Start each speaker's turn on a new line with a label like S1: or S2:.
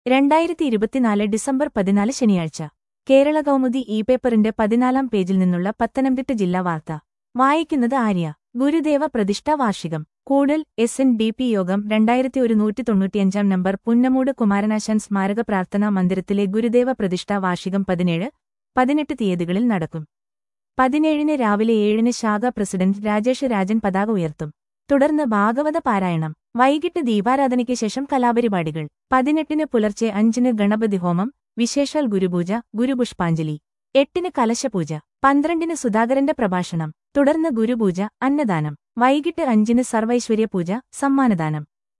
S1: രണ്ടായിരത്തി ഇരുപത്തിനാല് ഡിസംബർ പതിനാല് ശനിയാഴ്ച കേരള കൗമുദി ഇ പേപ്പറിന്റെ പതിനാലാം പേജിൽ നിന്നുള്ള പത്തനംതിട്ട ജില്ലാ വാർത്ത വായിക്കുന്നത് ആര്യ ഗുരുദേവ പ്രതിഷ്ഠാ വാർഷികം Koodal S N D P Yogam രണ്ടായിരത്തി ഒരുന്നൂറ്റി തൊണ്ണൂറ്റിയഞ്ചാം നമ്പർ പുന്നമൂട് കുമാരനാശാൻ സ്മാരക പ്രാർത്ഥനാ മന്ദിരത്തിലെ ഗുരുദേവ പ്രതിഷ്ഠാ വാർഷികം പതിനേഴ് പതിനെട്ട് തീയതികളിൽ നടക്കും പതിനേഴിന് രാവിലെ ഏഴിന് ശാഖ പ്രസിഡന്റ് രാജേഷ് രാജൻ പതാക ഉയർത്തും തുടർന്ന് ഭാഗവത പാരായണം വൈകിട്ട് ദീപാരാധനയ്ക്ക് ശേഷം കലാപരിപാടികൾ പതിനെട്ടിന് പുലർച്ചെ അഞ്ചിന് ഗണപതി ഹോമം വിശേഷാൽ ഗുരുപൂജ ഗുരുപുഷ്പാഞ്ജലി എട്ടിന് കലശപൂജ പന്ത്രണ്ടിന് സുധാകരന്റെ പ്രഭാഷണം തുടർന്ന് ഗുരുപൂജ അന്നദാനം വൈകിട്ട് അഞ്ചിന് സർവൈശ്വര്യ പൂജ സമ്മാനദാനം